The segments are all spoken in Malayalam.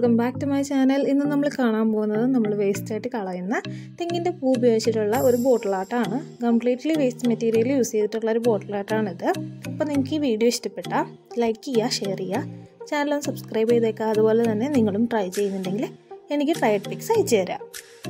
welcome back to my channel ഇന്ന് നമ്മൾ കാണാൻ പോകുന്നത് നമ്മൾ വേസ്റ്റായിട്ട് കളയുന്ന തെങ്ങിൻ്റെ പൂ ഉപയോഗിച്ചിട്ടുള്ള ഒരു ബോട്ടിലാട്ടാണ് കംപ്ലീറ്റ്ലി വേസ്റ്റ് മെറ്റീരിയൽ യൂസ് ചെയ്തിട്ടുള്ള ഒരു ബോട്ടിലാട്ടാണിത് അപ്പോൾ നിങ്ങൾക്ക് ഈ വീഡിയോ ഇഷ്ടപ്പെട്ടാൽ ലൈക്ക് ചെയ്യുക ഷെയർ ചെയ്യുക ചാനൽ സബ്സ്ക്രൈബ് ചെയ്തേക്കുക അതുപോലെ തന്നെ നിങ്ങളും ട്രൈ ചെയ്യുന്നുണ്ടെങ്കിൽ എനിക്ക് ട്രയഡ് പിക്സ് അയച്ചു തരാം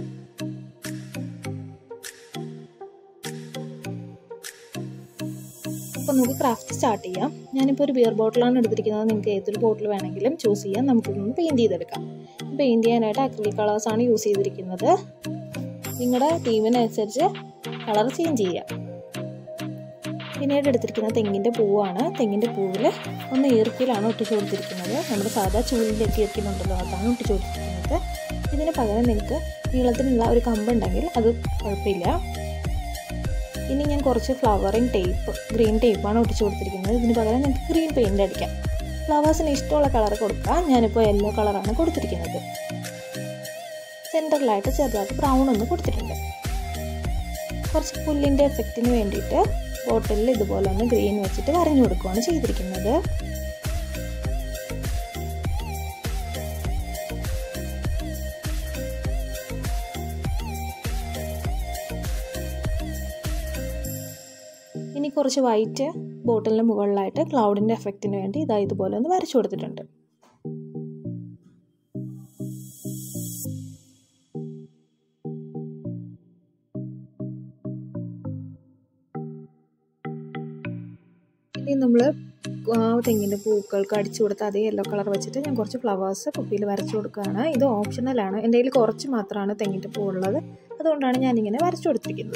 അപ്പോൾ നമുക്ക് ക്രാഫ്റ്റ് സ്റ്റാർട്ട് ചെയ്യാം ഞാനിപ്പോൾ ഒരു ബിയർ ബോട്ടിലാണ് എടുത്തിരിക്കുന്നത് നിങ്ങൾക്ക് ഏതൊരു ബോട്ടിൽ വേണമെങ്കിലും ചൂസ് ചെയ്യാം നമുക്കിതൊന്ന് പെയിൻറ്റ് ചെയ്തെടുക്കാം പെയിൻറ്റ് ചെയ്യാനായിട്ട് അക്രിലിക് കളേഴ്സാണ് യൂസ് ചെയ്തിരിക്കുന്നത് നിങ്ങളുടെ ടീമിനനുസരിച്ച് കളർ ചേഞ്ച് ചെയ്യാം പിന്നീട് എടുത്തിരിക്കുന്ന തെങ്ങിൻ്റെ പൂവാണ് തെങ്ങിൻ്റെ പൂവിൽ ഒന്ന് ഈർക്കിലാണ് ഒട്ടിച്ചു കൊടുത്തിരിക്കുന്നത് നമ്മുടെ സാധാ ചൂലിൻ്റെ ഒക്കെ ഈർക്കിലുണ്ടല്ലോ അതാണ് ഒട്ടിച്ചു കൊടുത്തിരിക്കുന്നത് ഇതിന് പകരം നിങ്ങൾക്ക് നീളത്തിനുള്ള ഒരു കമ്പുണ്ടെങ്കിൽ അത് കുഴപ്പമില്ല ഇനി ഞാൻ കുറച്ച് ഫ്ലവറിങ് ടേപ്പ് ഗ്രീൻ ടേപ്പാണ് ഒട്ടിച്ചു കൊടുത്തിരിക്കുന്നത് ഇതിന് പകരം നിങ്ങൾക്ക് ഗ്രീൻ പെയിൻ്റ് അടിക്കാം ഫ്ലവേഴ്സിന് ഇഷ്ടമുള്ള കളർ കൊടുക്കാം ഞാനിപ്പോൾ യെല്ലോ കളറാണ് കൊടുത്തിരിക്കുന്നത് സെൻറ്ററിലായിട്ട് ചെറുതായിട്ട് ബ്രൗൺ ഒന്ന് കൊടുത്തിട്ടുണ്ട് കുറച്ച് പുല്ലിൻ്റെ എഫക്റ്റിന് വേണ്ടിയിട്ട് ബോട്ടിലിൽ ഇതുപോലെ ഒന്ന് ഗ്രീൻ വെച്ചിട്ട് വരഞ്ഞു കൊടുക്കുകയാണ് ചെയ്തിരിക്കുന്നത് ഇനി കുറച്ച് വൈറ്റ് ബോട്ടിലിന് മുകളിലായിട്ട് ക്ലൗഡിൻ്റെ എഫക്റ്റിന് വേണ്ടി ഇതാ ഇതുപോലെ ഒന്ന് വരച്ചു കൊടുത്തിട്ടുണ്ട് ഇനി നമ്മൾ തെങ്ങിൻ്റെ പൂക്കൾക്ക് അടിച്ചു കൊടുത്ത അതേ യെല്ലോ കളർ വെച്ചിട്ട് ഞാൻ കുറച്ച് ഫ്ലവേഴ്സ് കുപ്പിയിൽ വരച്ചു കൊടുക്കുകയാണ് ഇത് ഓപ്ഷണലാണ് എൻ്റെ കയ്യിൽ കുറച്ച് മാത്രമാണ് തെങ്ങിൻ്റെ പൂ ഉള്ളത് അതുകൊണ്ടാണ് ഞാനിങ്ങനെ വരച്ചു കൊടുത്തിരിക്കുന്നത്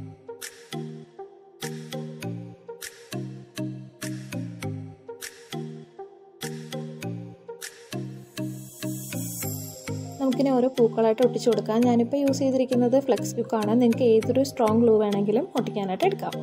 നമുക്കിനി ഓരോ പൂക്കളായിട്ട് ഒട്ടിച്ചു കൊടുക്കാം ഞാനിപ്പോൾ യൂസ് ചെയ്തിരിക്കുന്നത് ഫ്ലെക്സ് ബുക്കാണ് നിങ്ങൾക്ക് ഏതൊരു സ്ട്രോങ് ഗ്ലൂ വേണമെങ്കിലും ഒട്ടിക്കാനായിട്ട് എടുക്കാം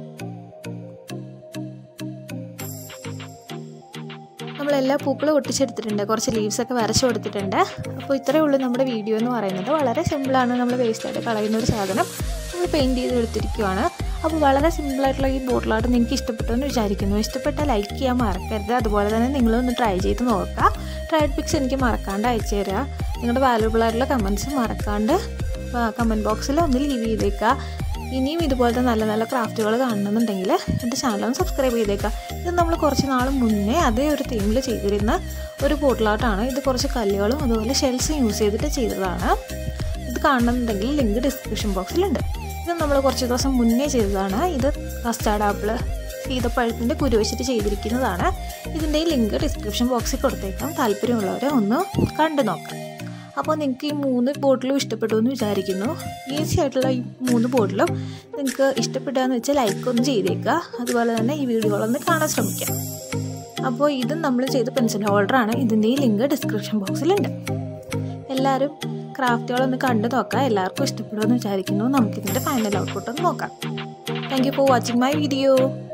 നമ്മൾ എല്ലാ പൂക്കളും ഒട്ടിച്ചെടുത്തിട്ടുണ്ട് കുറച്ച് ലീവ്സ് ഒക്കെ വരച്ചു കൊടുത്തിട്ടുണ്ട് അപ്പോൾ ഇത്രയേ ഉള്ളൂ നമ്മുടെ വീഡിയോ എന്ന് പറയുന്നത് വളരെ സിമ്പിളാണ് നമ്മൾ വേസ്റ്റായിട്ട് കളയുന്ന ഒരു സാധനം നമ്മൾ പെയിൻറ്റ് ചെയ്ത് എടുത്തിരിക്കുവാണ് അപ്പോൾ വളരെ സിമ്പിളായിട്ടുള്ള ഈ ബോട്ടിലായിട്ട് നിങ്ങൾക്ക് ഇഷ്ടപ്പെട്ടു എന്ന് വിചാരിക്കുന്നു ഇഷ്ടപ്പെട്ടാൽ ലൈക്ക് ചെയ്യാൻ മറക്കരുത് അതുപോലെ തന്നെ നിങ്ങളൊന്ന് ട്രൈ ചെയ്ത് നോക്കുക ട്രൈഡ് പിക്സ് എനിക്ക് മറക്കാണ്ട് അയച്ചു തരിക നിങ്ങളുടെ വാല്യൂബിൾ ആയിട്ടുള്ള കമൻറ്റ്സ് മറക്കാണ്ട് കമൻറ്റ് ബോക്സിൽ ഒന്ന് ലീവ് ചെയ്തേക്കുക ഇനിയും ഇതുപോലത്തെ നല്ല നല്ല ക്രാഫ്റ്റുകൾ കാണണമെന്നുണ്ടെങ്കിൽ എൻ്റെ ചാനലൊന്ന് സബ്സ്ക്രൈബ് ചെയ്തേക്കുക ഇത് നമ്മൾ കുറച്ച് നാൾ മുന്നേ അതേ ഒരു തീമിൽ ചെയ്തിരുന്ന ഒരു പോട്ടിലാട്ടാണ് ഇത് കുറച്ച് കല്ലുകളും അതുപോലെ ഷെൽസും യൂസ് ചെയ്തിട്ട് ചെയ്തതാണ് ഇത് കാണണമെന്നുണ്ടെങ്കിൽ ലിങ്ക് ഡിസ്ക്രിപ്ഷൻ ബോക്സിലുണ്ട് ഇത് നമ്മൾ കുറച്ച് ദിവസം മുന്നേ ചെയ്തതാണ് ഇത് കസ്റ്റാർഡ് ആപ്പിൾ സീതപ്പഴത്തിൻ്റെ കുരു വെച്ചിട്ട് ചെയ്തിരിക്കുന്നതാണ് ഇതിൻ്റെ ലിങ്ക് ഡിസ്ക്രിപ്ഷൻ ബോക്സിൽ കൊടുത്തേക്കാം താല്പര്യമുള്ളവരെ ഒന്ന് കണ്ടു നോക്കാം അപ്പോൾ നിങ്ങൾക്ക് ഈ മൂന്ന് ബോട്ടിലും ഇഷ്ടപ്പെട്ടു എന്ന് വിചാരിക്കുന്നു ഈസി ആയിട്ടുള്ള ഈ മൂന്ന് ബോട്ടിലും നിങ്ങൾക്ക് ഇഷ്ടപ്പെട്ടാന്ന് വെച്ചാൽ ലൈക്ക് ഒന്ന് ചെയ്തേക്കുക അതുപോലെ തന്നെ ഈ വീഡിയോകളൊന്ന് കാണാൻ ശ്രമിക്കാം അപ്പോൾ ഇത് നമ്മൾ ചെയ്ത പെൻസിൽ ഹോൾഡറാണ് ഇതിൻ്റെ ഈ ലിങ്ക് ഡിസ്ക്രിപ്ഷൻ ബോക്സിലുണ്ട് എല്ലാവരും ക്രാഫ്റ്റുകളൊന്ന് കണ്ടു നോക്കാം എല്ലാവർക്കും ഇഷ്ടപ്പെടുമെന്ന് വിചാരിക്കുന്നു നമുക്കിതിൻ്റെ ഫൈനൽ ഔട്ട്പുട്ട് ഒന്ന് നോക്കാം thank you for watching my video